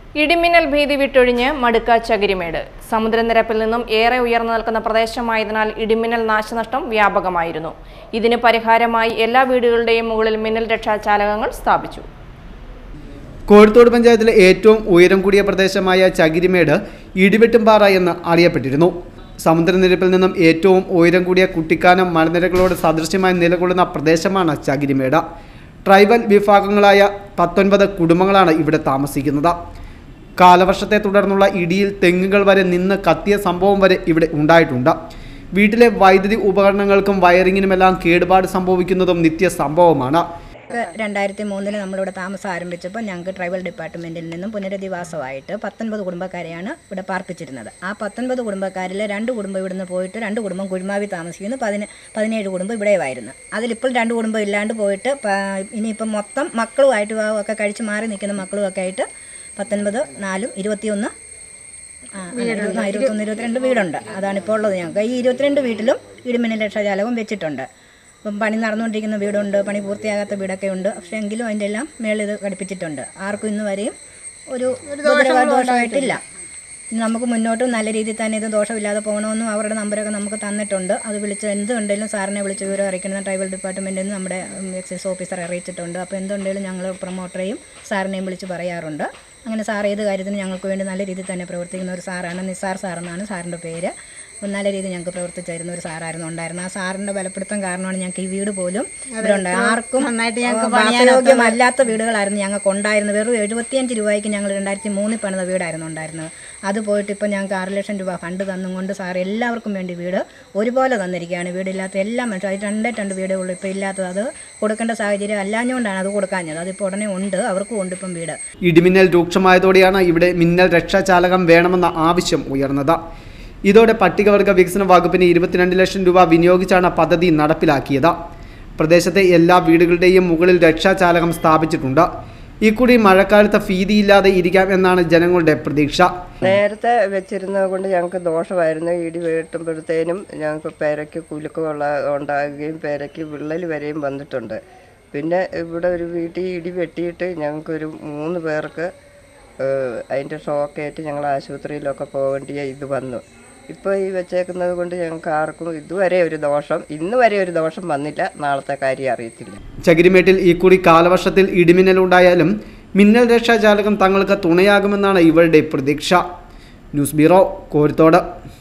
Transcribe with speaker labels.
Speaker 1: ഇടിമിന്നൽ ഭീതി വിട്ടൊഴിഞ്ഞ് മടുക്ക ചകിരിമേട് സമുദ്രനിരപ്പിൽ നിന്നും ഏറെ ഉയർന്നു നിൽക്കുന്ന പ്രദേശമായതിനാൽ ഇടിമിന്നൽ നാശനഷ്ടം വ്യാപകമായിരുന്നു ഇതിന് പരിഹാരമായി എല്ലാ വീടുകളുടെയും മുകളിൽ മിന്നൽ രക്ഷാ ചാലകങ്ങൾ സ്ഥാപിച്ചു
Speaker 2: കോഴിത്തോട് പഞ്ചായത്തിലെ ഏറ്റവും ഉയരം കൂടിയ പ്രദേശമായ ചകിരിമേട് ഇടിവെട്ടുംപാറ എന്ന് അറിയപ്പെട്ടിരുന്നു സമുദ്രനിരപ്പിൽ നിന്നും ഏറ്റവും ഉയരം കൂടിയ കുട്ടിക്കാനം മലനിരകളോട് സദൃശ്യമായി നിലകൊള്ളുന്ന പ്രദേശമാണ് ചകിരിമേട് ട്രൈബൽ വിഭാഗങ്ങളായ പത്തൊൻപത് കുടുംബങ്ങളാണ് ഇവിടെ താമസിക്കുന്നത് കാലവർഷത്തെ തുടർന്നുള്ള ഇടിയിൽ തെങ്ങുകൾ വരെ നിന്ന് കത്തിയ സംഭവം വരെ ഇവിടെ ഉണ്ടായിട്ടുണ്ട് വീട്ടിലെ വൈദ്യുതി ഉപകരണങ്ങൾക്കും വയറിങ്ങിനുമെല്ലാം കേടുപാട് സംഭവിക്കുന്നതും നിത്യ സംഭവമാണ്
Speaker 3: രണ്ടായിരത്തി മൂന്നിൽ നമ്മളിവിടെ താമസം ആരംഭിച്ചപ്പോൾ ഞങ്ങൾക്ക് ട്രൈബൽ ഡിപ്പാർട്ട്മെൻറ്റിൽ നിന്നും പുനരധിവാസമായിട്ട് പത്തൊൻപത് കുടുംബക്കാരെയാണ് ഇവിടെ പാർപ്പിച്ചിരുന്നത് ആ പത്തൊൻപത് കുടുംബക്കാരിൽ രണ്ട് കുടുംബം ഇവിടുന്ന് പോയിട്ട് രണ്ട് കുടുംബം കുഴിമാവി താമസിക്കുന്നു പതിന പതിനേഴ് കുടുംബം ഇവിടെയുമായിരുന്നു അതിലിപ്പോൾ രണ്ട് കുടുംബം ഇല്ലാണ്ട് പോയിട്ട് പ- ഇനിയിപ്പം മൊത്തം മക്കളുമായിട്ട് ഒക്കെ കഴിച്ച് മാറി നിൽക്കുന്ന മക്കളുമൊക്കെ ആയിട്ട് പത്തൊൻപത് നാലും ഇരുപത്തിയൊന്ന് ആ, ആ, ഇരുപത്തൊന്ന് ഇരുപത്തിരണ്ട് വീടുണ്ട് അതാണ് ഇപ്പോൾ ഉള്ളത് ഞങ്ങൾക്ക് ഈ ഇരുപത്തിരണ്ട് വീട്ടിലും ഇടിമിന്നൽ രക്ഷാജാലകം വെച്ചിട്ടുണ്ട് ഇപ്പം പണി നടന്നുകൊണ്ടിരിക്കുന്ന വീടുണ്ട് പണി പൂർത്തിയാകാത്ത വീടൊക്കെ ഉണ്ട് പക്ഷേ എങ്കിലും അതിൻ്റെ എല്ലാം മേളിൽ ഇത് ഘടിപ്പിച്ചിട്ടുണ്ട് ആർക്കും ഇന്ന് വരെയും ഒരു ഉപദ്രവ ദോഷമായിട്ടില്ല ഇനി നമുക്ക് മുന്നോട്ട് നല്ല രീതിയിൽ തന്നെ ഇത് ദോഷമില്ലാതെ പോകണമെന്നും അവരുടെ നമ്പരൊക്കെ നമുക്ക് തന്നിട്ടുണ്ട് അത് വിളിച്ച് എന്തുണ്ടെങ്കിലും സാറിനെ വിളിച്ച് വിവരം അറിയിക്കണം ട്രൈബൽ ഡിപ്പാർട്ട്മെൻറ്റിൽ നിന്ന് നമ്മുടെ എക്സൈസ് ഓഫീസർ അറിയിച്ചിട്ടുണ്ട് അപ്പോൾ എന്തുണ്ടെങ്കിലും ഞങ്ങൾ പ്രൊമോട്ടറെയും സാറിനെയും വിളിച്ച് പറയാറുണ്ട് അങ്ങനെ സാർ ഏത് കാര്യത്തിനും ഞങ്ങൾക്ക് വേണ്ടി നല്ല രീതിയിൽ തന്നെ പ്രവർത്തിക്കുന്ന ഒരു സാറാണ് നിസാർ സാറെന്നാണ് സാറിൻ്റെ പേര് അപ്പം നല്ല രീതിയിൽ ഞങ്ങൾക്ക് പ്രവർത്തിച്ചു തരുന്ന ഒരു സാറായിരുന്നു ഉണ്ടായിരുന്നത് ആ സാറിൻ്റെ ബലപ്പെടുത്തം കാരണമാണ് ഞങ്ങൾക്ക് ഈ വീട് പോലും ഇവിടെ ഉണ്ട് ആർക്കും
Speaker 4: നന്നായിട്ട് ഞങ്ങൾക്ക്
Speaker 3: വാസയോഗ്യമല്ലാത്ത വീടുകളായിരുന്നു ഞങ്ങൾക്ക് ഉണ്ടായിരുന്നത് വെറും എഴുപത്തിയഞ്ച് രൂപയ്ക്ക് ഞങ്ങൾ രണ്ടായിരത്തി മൂന്നിൽ പണിത വീടായിരുന്നു ഉണ്ടായിരുന്നത് അത് പോയിട്ട് ഇപ്പോൾ ഞങ്ങൾക്ക് ആറ് ലക്ഷം രൂപ ഫണ്ട് തന്നും കൊണ്ട് സാർ എല്ലാവർക്കും വേണ്ടി വീട് ഒരുപോലെ തന്നിരിക്കുകയാണ് വീടില്ലാത്ത എല്ലാ മനുഷ്യരും അത് രണ്ടേ രണ്ട് വീടേ ഉള്ളൂ ഇപ്പോൾ ഇല്ലാത്തത് അത് കൊടുക്കേണ്ട സാഹചര്യം അല്ലാഞ്ഞുകൊണ്ടാണ് അത് കൊടുക്കാഞ്ഞത് അതിപ്പോൾ ഉടനെ ഉണ്ട് അവർക്കും ഉണ്ട് ഇപ്പം വീട്
Speaker 2: ഇടിമിന്നൽ രൂക്ഷമായതോടെയാണ് ഇവിടെ മിന്നൽ രക്ഷാചാലകം വേണമെന്ന ആവശ്യം ഉയർന്നത് ഇതോടെ പട്ടികവർഗ വികസന വകുപ്പിന് ഇരുപത്തിരണ്ട് ലക്ഷം രൂപ വിനിയോഗിച്ചാണ് പദ്ധതി നടപ്പിലാക്കിയത് പ്രദേശത്തെ എല്ലാ വീടുകളുടെയും മുകളിൽ രക്ഷാചാലകം സ്ഥാപിച്ചിട്ടുണ്ട് ഇക്കുറി മഴക്കാലത്ത് ഭീതിയില്ലാതെ ഇരിക്കാം എന്നാണ് ജനങ്ങളുടെ പ്രതീക്ഷ
Speaker 4: നേരത്തെ വെച്ചിരുന്നത് കൊണ്ട് ഞങ്ങൾക്ക് ദോഷമായിരുന്നു ഇടി വെട്ടുമ്പോഴത്തേനും ഞങ്ങൾക്ക് പേരയ്ക്ക് കുലുക്കമുള്ള ഉണ്ടാകുകയും പേരയ്ക്ക് വിള്ളൽ വരെയും വന്നിട്ടുണ്ട് പിന്നെ ഇവിടെ ഒരു വീട്ടിൽ ഇടി വെട്ടിയിട്ട് ഞങ്ങൾക്കൊരു മൂന്ന് പേർക്ക് ഏഹ്, അതിൻ്റെ ഷോക്കേറ്റ് ഞങ്ങൾ ആശുപത്രിയിലൊക്കെ പോകേണ്ടിയ ഇത് വന്നു ഇപ്പോൾ ഈ വെച്ചേക്കുന്നത് കൊണ്ട് ഞങ്ങൾക്ക് ആർക്കും ഇതുവരെ ഒരു ദോഷം ഇന്ന് വരെ ഒരു ദോഷം വന്നില്ല നാളത്തെ കാര്യം അറിയത്തില്ല
Speaker 2: ചകിരിമേട്ടിൽ ഇക്കുറി കാലവർഷത്തിൽ ഇടിമിന്നലുണ്ടായാലും മിന്നൽ രക്ഷാചാലകം തങ്ങൾക്ക് തുണയാകുമെന്നാണ് ഇവരുടെ പ്രതീക്ഷ ന്യൂസ് ബ്യൂറോ കോഴിത്തോട്